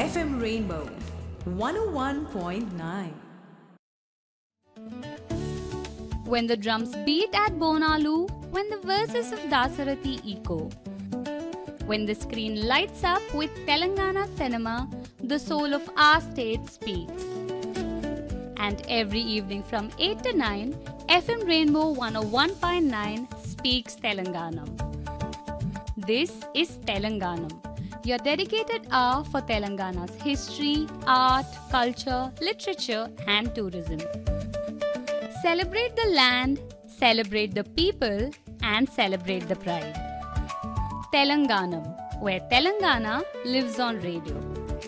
FM Rainbow 101.9. when the drums beat at Bonalu, when the verses of Dasarathi echo. When the screen lights up with Telangana cinema, the soul of our state speaks. And every evening from 8 to 9, FM Rainbow 101.9 speaks Telanganam. This is Telanganam, your dedicated hour for Telangana's history, art, culture, literature, and tourism. Celebrate the land, celebrate the people, and celebrate the pride. Telanganam, where Telangana lives on radio.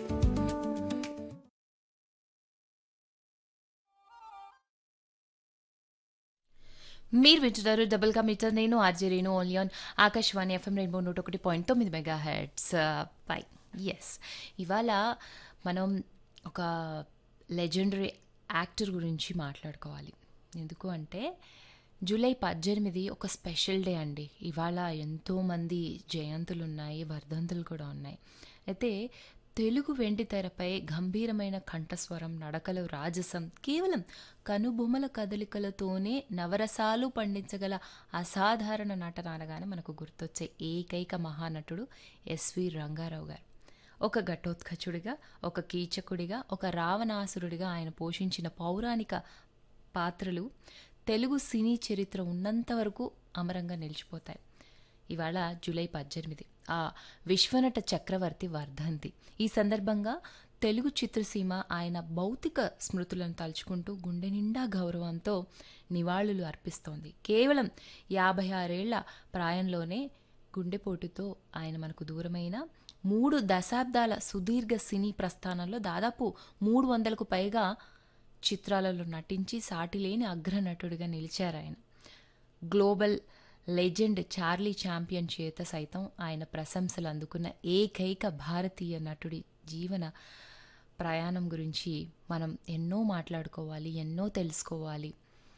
మీరు వింటున్నారు double ka meetha నేను RJ Renu only on Akashvani FM rainbow నూట ఒకటి point తొమ్మిది mega heads పై yes ఇవాళ మనం ఒక legendary actor గురించి మాట్లాడుకోవాలి ఎందుకు అంటే జూలై పద్దెనిమిది ఒక స్పెషల్ డే అండి ఇవాళ ఎంతోమంది జయంతులు ఉన్నాయి వర్ధంతులు కూడా ఉన్నాయి అయితే తెలుగు వెండి తెరపై గంభీరమైన కంఠస్వరం నడకలు రాజసం కేవలం కనుబొమ్మల కదలికలతోనే నవరసాలు పండించగల అసాధారణ నటన అనగానే మనకు గుర్తొచ్చే ఏకైక మహానటుడు ఎస్వి రంగారావు గారు ఒక ఘటోత్కచుడిగా ఒక కీచకుడిగా ఒక రావణాసురుడిగా ఆయన పోషించిన పౌరాణిక పాత్రలు తెలుగు సినీ చరిత్ర ఉన్నంత వరకు అమరంగా నిలిచిపోతాయి ఇవాళ జూలై పద్దెనిమిది ఆ విశ్వనట చక్రవర్తి వర్ధంతి ఈ సందర్భంగా తెలుగు చిత్రసీమ ఆయన భౌతిక స్మృతులను తలుచుకుంటూ గుండె నిండా గౌరవంతో నివాళులు అర్పిస్తోంది కేవలం యాభై ఆరేళ్ల ప్రాయంలోనే గుండెపోటుతో ఆయన మనకు దూరమైన మూడు దశాబ్దాల సుదీర్ఘ సినీ ప్రస్థానంలో దాదాపు మూడు వందలకు పైగా చిత్రాలలో నటించి సాటిలేని అగ్రనటుడిగా నిలిచారు ఆయన గ్లోబల్ లెజెండ్ చార్లీ ఛాంపియన్ చేత సైతం ఆయన ప్రశంసలు అందుకున్న ఏకైక భారతీయ నటుడి జీవన ప్రయాణం గురించి మనం ఎన్నో మాట్లాడుకోవాలి ఎన్నో తెలుసుకోవాలి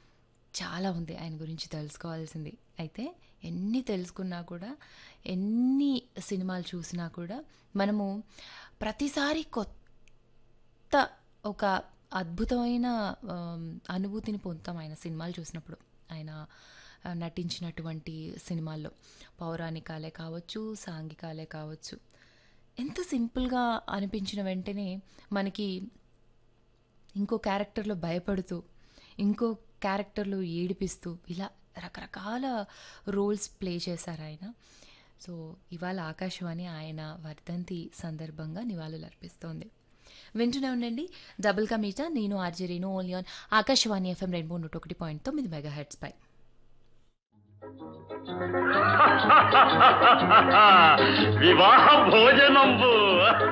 చాలా ఉంది ఆయన గురించి తెలుసుకోవాల్సింది అయితే ఎన్ని తెలుసుకున్నా కూడా ఎన్ని సినిమాలు చూసినా కూడా మనము ప్రతిసారి కొత్త ఒక అద్భుతమైన ఆమ్, అనుభూతిని పొందుతాం ఆయన సినిమాలు చూసినప్పుడు ఆయన ఆ, నటించినటువంటి సినిమాల్లో పౌరాణికాలే కావచ్చు సాంఘికాలే కావచ్చు ఎంత సింపుల్గా అనిపించిన వెంటనే మనకి ఇంకో క్యారెక్టర్లో భయపడుతూ ఇంకో క్యారెక్టర్లో ఏడిపిస్తూ ఇలా రకరకాల రోల్స్ ప్లే చేశారు ఆయన సో ఇవాళ ఆకాశవాణి ఆయన వర్ధంతి సందర్భంగా నివాళులు అర్పిస్తోంది వింటూనే ఉండండి డబుల్ కా మీటా నేను RJ Renu only on Akashvani FM రెండు నూట ఒకటి పాయింట్ తొమ్మిది మెగా హెడ్స్ పై వివాహ భోజనంబు